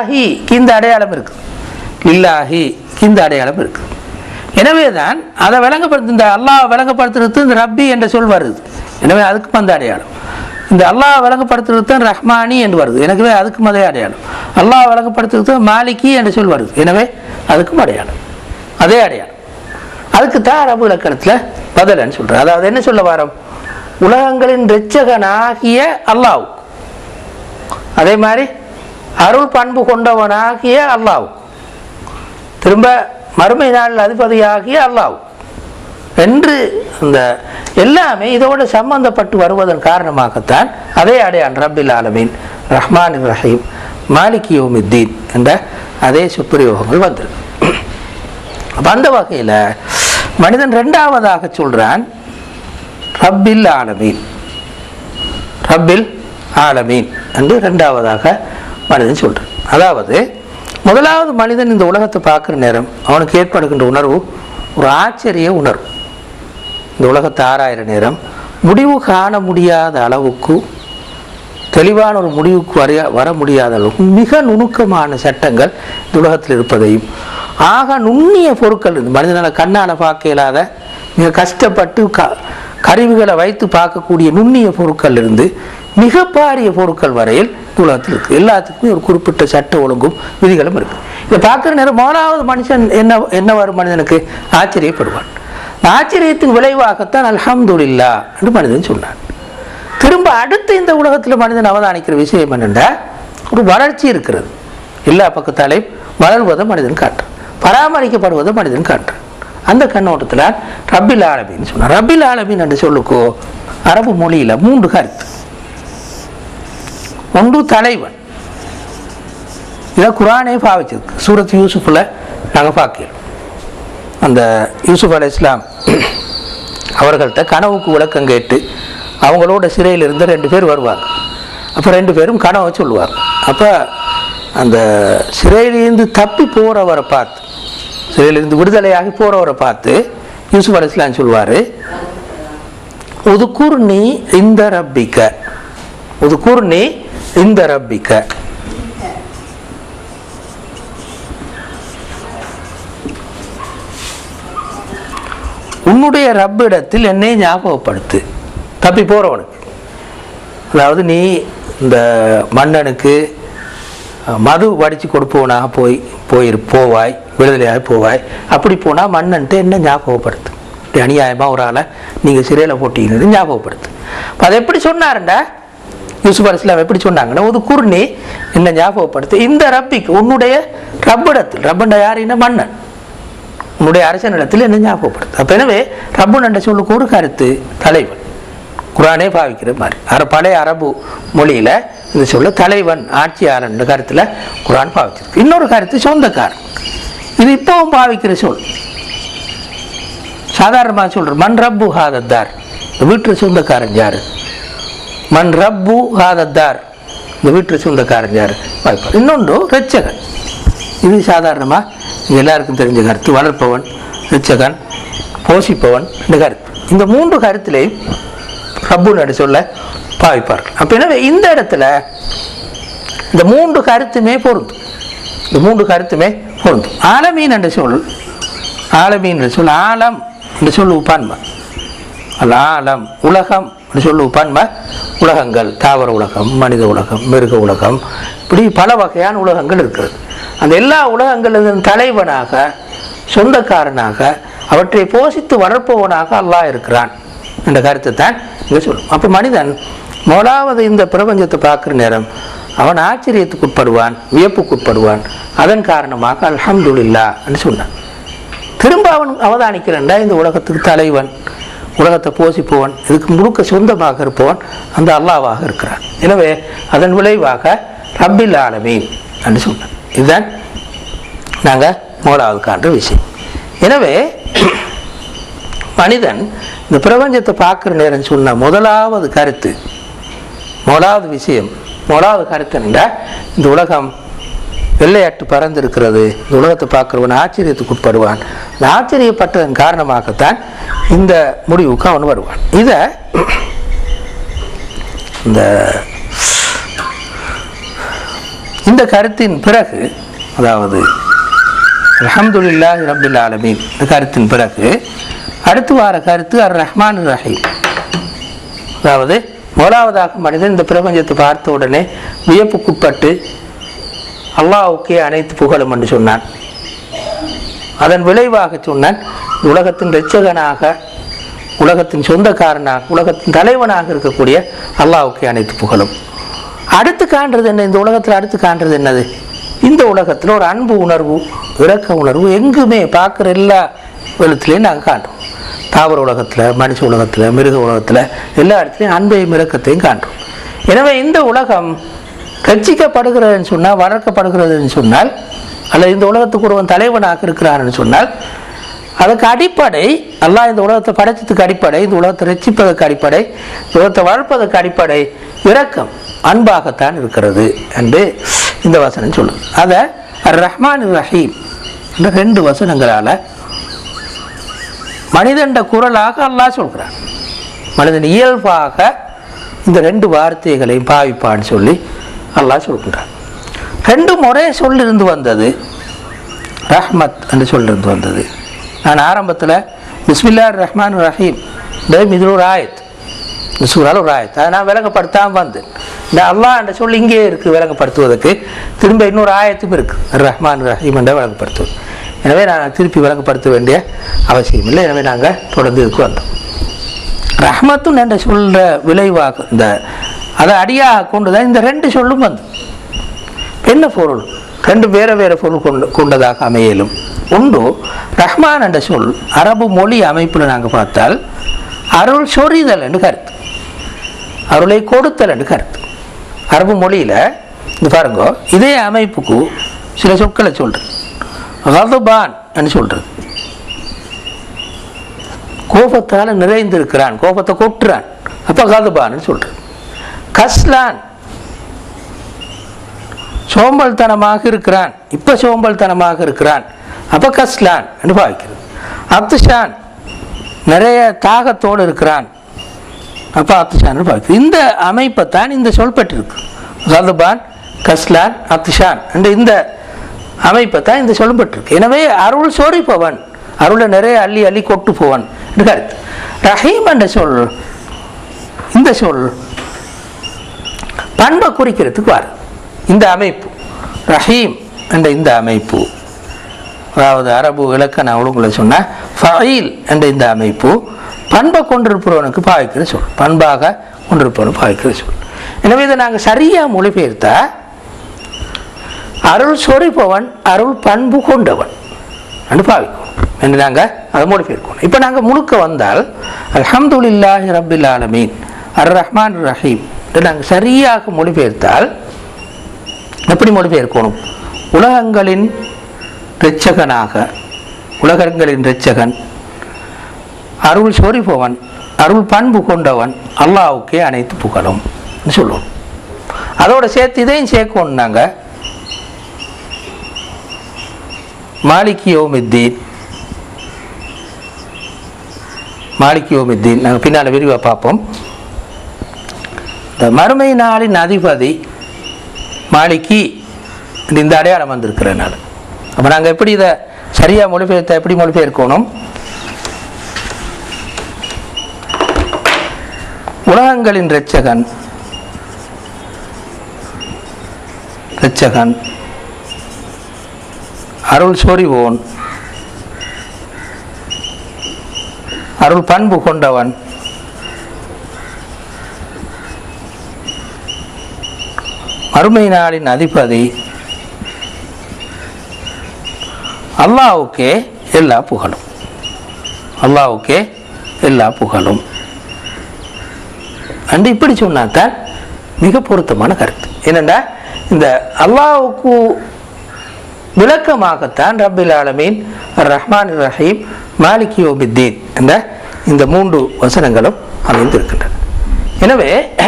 லில்லாஹி இந்த அடையாளம் இருக்கு லில்லாஹி இந்த அடையாளம் இருக்கு எனவே தான் அதை விளங்கப்படுத்து இந்த அல்லாஹ் விளங்கப்படுத்துறது இந்த ரப்பி என்ற சொல் வருது எனவே அதுக்கும் அந்த அடையாளம் இந்த அல்லாஹ் விளங்கப்படுத்துறது தான் ரஹ்மானி என்று வருது எனவே அதுக்கும் அதே அடையாளம் அல்லாஹ் விளங்கப்படுத்துறது மாலிகி என்று சொல் வருது எனவே அதுக்கும் அடையாளம் அதே அடையாளம் அதுக்கு தான் அரபு இலக்கணத்தில் பதிலன்னு சொல்கிறேன் அதாவது என்ன சொல்ல வரோம் உலகங்களின் இரட்சகனாகிய அல்லாஹ் அதே மாதிரி அருள் பண்பு கொண்டவனாகிய அல்லாஹ் திரும்ப மறுமை நாள் அதிபதியாகிய அல்லாஹ் என்று இந்த எல்லாமே இதோடு சம்பந்தப்பட்டு வருவதன் காரணமாகத்தான் அதே அடையான் ரப்பில் ஆலமீன் ரஹ்மான் ரஹீம் மாலிக் யோமித்தீன் என்ற அதே சுப்பிரயோகங்கள் வந்திருக்கு அப்ப அந்த வகையில் மனிதன் ரெண்டாவதாக சொல்றான் ரப்பில் ஆலமீன் ரப்பில் ஆலமீன் என்று ரெண்டாவதாக மனிதன் சொல்றான் அதாவது முதலாவது மனிதன் இந்த உலகத்தை பார்க்குற நேரம் அவனுக்கு ஏற்படுகின்ற உணர்வு ஒரு ஆச்சரிய உணர்வு இந்த உலகத்தை ஆராயிற நேரம் முடிவு காண முடியாத அளவுக்கு தெளிவான ஒரு முடிவுக்கு வர வர முடியாத அளவுக்கு மிக நுணுக்கமான சட்டங்கள் இந்த உலகத்தில் இருப்பதையும் ஆக நுண்ணிய பொருட்கள் இந்த மனிதனால் கண்ணால் பார்க்க இயலாத மிக கஷ்டப்பட்டு க கருவிகளை வைத்து பார்க்கக்கூடிய நுண்ணிய பொருட்கள் இருந்து மிக பாரிய பொருட்கள் வரையில் இந்த உலகத்தில் இருக்குது எல்லாத்துக்குமே ஒரு குறிப்பிட்ட சட்ட ஒழுங்கும் விதிகளும் இருக்குது இதை பார்க்குற நேரம் முதலாவது மனுஷன் என்ன என்ன வரும் மனிதனுக்கு ஆச்சரியப்படுவான் இந்த ஆச்சரியத்தின் விளைவாகத்தான் அல்ஹம்துலில்லா என்று மனிதன் சொன்னான் திரும்ப அடுத்து இந்த உலகத்தில் மனிதன் அவதானிக்கிற விஷயம் என்னென்னா ஒரு வளர்ச்சி இருக்கிறது எல்லா பக்கத்தாலையும் வளர்வதை மனிதன் காட்டுறான் பராமரிக்கப்படுவதை மனிதன் காட்டுறான் அந்த கண்ணோட்டத்தில் ரப்பில் ஆலமீன் சொன்னார் ரப்பில் ஆலமீன் என்று சொல்லுக்கோ அரபு மொழியில் மூன்று கருத்து ஒன்று தலைவன் இதை குரானே பாவிச்சிருக்கு சூரத் யூசுஃபில் நாங்கள் பார்க்கிறோம் அந்த யூசுப் அலை இஸ்லாம் அவர்கள்ட்ட கனவுக்கு விளக்கம் கேட்டு அவங்களோட சிறையில் இருந்து ரெண்டு பேர் வருவாங்க அப்போ ரெண்டு பேரும் கனவை சொல்லுவாங்க அப்போ அந்த சிறையிலிருந்து தப்பி போகிறவரை பார்த்து சிறையிலிருந்து விடுதலையாகி போகிறவரை பார்த்து யூசுப் அலை இஸ்லாம் சொல்லுவார் உதுக்கூர் நீ இந்த ரப்பிக்க உதுக்கூர் நீ இந்த ரப்பிக்க உன்னுடைய ரப்பிடத்தில் என்னை ஞாபகப்படுத்து தப்பி போகிறவனுக்கு அதாவது நீ இந்த மன்னனுக்கு அஹ், மது வடித்து கொடுப்பவனாக போய் போயிரு போவாய் விடுதலையாக போவாய் அப்படி போனால் மன்னன்ட்டு என்ன ஞாபகப்படுத்து இப்படி அநியாயமாக ஒரு ஆளை நீங்கள் சிறையில் போட்டீங்கன்னு ஞாபகப்படுத்து அப்ப அதை எப்படி சொன்னாருண்டா யூசுப் அலிஸ்லாம் எப்படி சொன்னாங்கன்னா ஒரு குர்ணி என்ன ஞாபகப்படுத்து இந்த ரப்பிக்கு உன்னுடைய ரப்பிடத்தில் ரப்பண்ட யாருன்னா மன்னன் உன்னுடைய அரசனிடத்தில் என்ன ஞாபகப்படுத்து அப்போ எனவே ரப்பு நண்ட சொல்லுக்கு ஒரு கருத்து தலைவன் குரானே பாவிக்கிற மாதிரி அர பழைய அரபு மொழியில் இந்த சொல்ல தலைவன் ஆட்சியாளன் கருத்தில் குரான் பாவிச்சிருக்கு இன்னொரு கருத்து சொந்தக்காரன் இது இப்போவும் பாவிக்கிற சொல் சாதாரணமாக சொல்ற மண் ரப்பு ஹாதத்தார் இந்த வீட்டு சொந்தக்காரன் யாரு மண் ரப்பு ஹாதத்தார் இந்த வீட்டு சொந்தக்காரன் யாரு வாய்ப்பார் இன்னொன்று ரட்சகன் இது சாதாரணமாக இது எல்லாருக்கும் தெரிஞ்ச கருத்து வளர்ப்பவன் ரிச்சகன் போஷிப்பவன் இந்த கருத்து இந்த மூன்று கருத்திலையும் ரப்பு நடு சொல்ல பாவிப்பார்கள் அப்போ எனவே இந்த இடத்துல இந்த மூன்று கருத்துமே பொருந்தும் இந்த மூன்று கருத்துமே பொருந்தும் ஆலமீன் என்ற சொல் ஆலமீன் என்ற சொல் ஆலம் என்று சொல்லு உப்பான்மை அல் ஆலம் உலகம் என்று சொல்லு உப்பான்மை உலகங்கள் தாவர உலகம் மனித உலகம் மிருக உலகம் இப்படி பல வகையான உலகங்கள் இருக்கிறது அந்த எல்லா உலகங்களின் தலைவனாக சொந்தக்காரனாக அவற்றை போஷித்து வளர்ப்பவனாக அல்லாஹ் இருக்கிறான் என்ற கருத்தை தான் இங்கே சொல்லும் அப்போ மனிதன் முதலாவது இந்த பிரபஞ்சத்தை பார்க்குற நேரம் அவன் ஆச்சரியத்துக்கு உட்படுவான் வியப்புக்கு உட்படுவான் அதன் காரணமாக அல்ஹம்துலில்லா என்று சொன்னான் திரும்ப அவன் அவதானிக்கிறண்டா இந்த உலகத்துக்கு தலைவன் உலகத்தை போஷிப்பவன் இதுக்கு முழுக்க சொந்தமாக இருப்பவன் அந்த அல்லாவாக இருக்கிறான் எனவே அதன் விளைவாக ரப்பில் ஆலமீன் என்று சொன்னான் இதுதான் நாங்கள் மூலாவது காண்ற விஷயம் எனவே மனிதன் இந்த பிரபஞ்சத்தை பார்க்குற நேரம் சொன்ன முதலாவது கருத்து முதலாவது விஷயம் முதலாவது கருத்து என்னடா இந்த உலகம் வெள்ளையாட்டு பறந்திருக்கிறது இந்த உலகத்தை பார்க்குறவன் ஆச்சரியத்துக்கு உட்படுவான் அந்த ஆச்சரியப்பட்டதன் காரணமாகத்தான் இந்த முடிவுக்கு அவன் வருவான் இதை இந்த இந்த கருத்தின் பிறகு அதாவது அல்ஹம்துலில்லாஹி ரப்பில் ஆலமீன் இந்த கருத்தின் பிறகு அடுத்து வார கருத்து அர் ரஹ்மான் ரஹீம் அதாவது முதலாவதாக மனிதன் இந்த பிரபஞ்சத்தை பார்த்த உடனே வியப்புக்குட்பட்டு அல்லாஹ்வுக்கே அனைத்து புகழும் என்று சொன்னான் அதன் விளைவாக சொன்னான் உலகத்தின் இரட்சகனாக உலகத்தின் சொந்தக்காரனாக உலகத்தின் தலைவனாக இருக்கக்கூடிய அல்லாஹ்வுக்கே அனைத்து புகழும் அடுத்து காண்றது என்ன இந்த உலகத்தில் அடுத்து காண்றது என்னது இந்த உலகத்தில் ஒரு அன்பு உணர்வு இரக்க உணர்வு எங்குமே பார்க்குற எல்லா விதத்துலையும் நாங்கள் காண்றோம் தாவர உலகத்தில் மனுஷ உலகத்தில் மிருக உலகத்தில் எல்லா இடத்துலையும் அன்பையும் இரக்கத்தையும் காண்றோம் எனவே இந்த உலகம் ரட்சிக்கப்படுகிறதுன்னு சொன்னால் வளர்க்கப்படுகிறதுன்னு சொன்னால் அல்லது இந்த உலகத்துக்கு ஒருவன் தலைவனாக இருக்கிறான்னு சொன்னால் அதுக்கு அடிப்படை அல்லாஹ் இந்த உலகத்தை படைச்சதுக்கு அடிப்படை இந்த உலகத்தை ரட்சிப்பதற்கு அடிப்படை இந்த உலகத்தை வளர்ப்பதற்கு அடிப்படை இரக்கம் அன்பாகத்தான் இருக்கிறது என்று இந்த வசனம் சொல்லுது அதை ரஹ்மான் ரஹீம் என்ற ரெண்டு வசனங்களால் மனிதண்ட குரலாக அல்லாஹ் சொல்கிறான் மனிதன் இயல்பாக இந்த ரெண்டு வார்த்தைகளையும் பாவிப்பான்னு சொல்லி அல்லாஹ் சொல்கிறான் ரெண்டு முறை சொல்லிருந்து வந்தது ரஹ்மத் என்று சொல்லிருந்து வந்தது நான் ஆரம்பத்தில் பிஸ்மில்லா ரஹ்மான் ரஹீம் இந்த இது ஒரு ஆயத் இந்த சூறால் ஒரு ஆயத் அதை நான் விளங்கப்படுத்தாமல் வந்தேன் இந்த அல்லாஹ் என்ற சொல் இங்கே இருக்குது விளங்கப்படுத்துவதற்கு திரும்ப இன்னொரு ஆயத்தும் இருக்குது ரஹ்மான் ரஹீம் என்ற விளங்கப்படுத்துவது எனவே நான் திருப்பி விளங்கப்படுத்த வேண்டிய அவசியம் இல்லை எனவே நாங்கள் தொடர்ந்து இதுக்கு வந்தோம் ரஹ்மத்துன் என்ற சொல்ற விளைவாக இந்த அதை அடியாக கொண்டு தான் இந்த ரெண்டு சொல்லும் வந்து என்ன பொருள் ரெண்டு வேற வேற பொருள் கொண்டு கொண்டதாக அமையலும் உண்டு ரஹ்மான் என்ற சொல் அரபு மொழி அமைப்பில் நாங்கள் பார்த்தால் அருள் சொரிதல் என்று கருத்து அருளை கொடுத்தல் என்று கருத்து அரபு மொழியில் இந்த பாருங்க இதே அமைப்புக்கு சில சொற்களை சொல்கிறேன் கதுபான் என்று சொல்கிறது கோபத்தால் நிறைந்திருக்கிறான் கோபத்தை கொட்டுறான் அப்போ கதுபான்னு சொல்கிறது கஸ்லான் சோம்பல்தனமாக இருக்கிறான் இப்போ சோம்பல்தனமாக இருக்கிறான் அப்போ கஸ்லான் என்று பாவிக்கிறது அப்துஷான் நிறைய தாகத்தோடு இருக்கிறான் அப்போ அப்துஷான் பாவிக்கிறது இந்த அமைப்பை தான் இந்த சொல் பெற்றிருக்கு கதுபான் கஸ்லான் அப்துஷான் என்ற இந்த அமைப்பை தான் இந்த சொல்லும் பெற்றிருக்கு எனவே அருள் சோரிப்பவன் அருளை நிறைய அள்ளி அள்ளி கொட்டு போவன் என்று கருத்து ரஹீம் என்ற சொல் இந்த சொல் பண்பை குறிக்கிறதுக்கு வரும் இந்த அமைப்பு ரஹீம் என்ற இந்த அமைப்பு அதாவது அரபு இலக்கண ஒழுங்குல சொன்ன ஃபயில் என்ற இந்த அமைப்பு பண்பை கொண்டிருப்பவனுக்கு பாவிக்கிற சொல் பண்பாக கொண்டிருப்பவனுக்கு பாவிக்கிற சொல் எனவே இதை நாங்கள் சரியாக மொழிபெயர்த்தா அருள் சொரிப்பவன் அருள் பண்பு கொண்டவன் என்று பாவிக்கும் என்று நாங்கள் அதை மொழிபெயர்க்கணும் இப்போ நாங்கள் முழுக்க வந்தால் அல்ஹம்துலில்லாஹி ரப்பில் ஆலமீன் அர் ரஹ்மான் ரஹீம் என்று நாங்கள் சரியாக மொழிபெயர்த்தால் எப்படி மொழிபெயர்க்கணும் உலகங்களின் இரட்சகனாக உலகங்களின் இரட்சகன் அருள் சொரிப்பவன் அருள் பண்பு கொண்டவன் அல்லாவுக்கே அனைத்து புகழும் சொல்லுவோம் அதோட சேர்த்து இதையும் சேர்க்கணும் நாங்கள் மாலிக் யோமித்தீன் மாலிக் யோமித்தீன் நாங்கள் பின்னால் விரிவாக பார்ப்போம் இந்த மறுமை நாளின் அதிபதி மாலிக்கி இந்த அடையாளம் வந்திருக்கிறனால அப்போ நாங்கள் எப்படி இதை சரியாக மொழிபெயர்த்த எப்படி மொழிபெயர்க்கணும் உலகங்களின் இரட்சகன் இரட்சகன் அருள் சொரிவோன் அருள் பண்பு கொண்டவன் மறுமை நாளின் அதிபதி அல்லாவுக்கே எல்லா புகழும் அல்லாவுக்கே எல்லா புகழும் அண்டு இப்படி சொன்னாதான் மிக பொருத்தமான கருத்து என்னென்னா இந்த அல்லாவுக்கு விளக்கமாகத்தான் ரப்பில் ஆலமீன் ரஹ்மான் ரஹீம் மாலிக் யோபித்தீன் என்ற இந்த மூன்று வசனங்களும் அமைந்திருக்கின்றன எனவே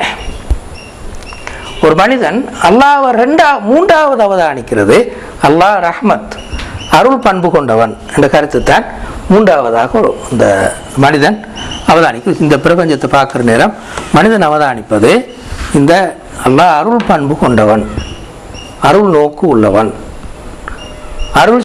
ஒரு மனிதன் அல்லாஹ் ரெண்டா மூன்றாவது அவதானிக்கிறது அல்லாஹ் ரஹ்மத் அருள் பண்பு கொண்டவன் என்ற கருத்து தான் மூன்றாவதாக ஒரு இந்த மனிதன் அவதானிக்கும் இந்த பிரபஞ்சத்தை பார்க்குற நேரம் மனிதன் அவதானிப்பது இந்த அல்லாஹ் அருள் பண்பு கொண்டவன் அருள் நோக்கு உள்ளவன் அருள்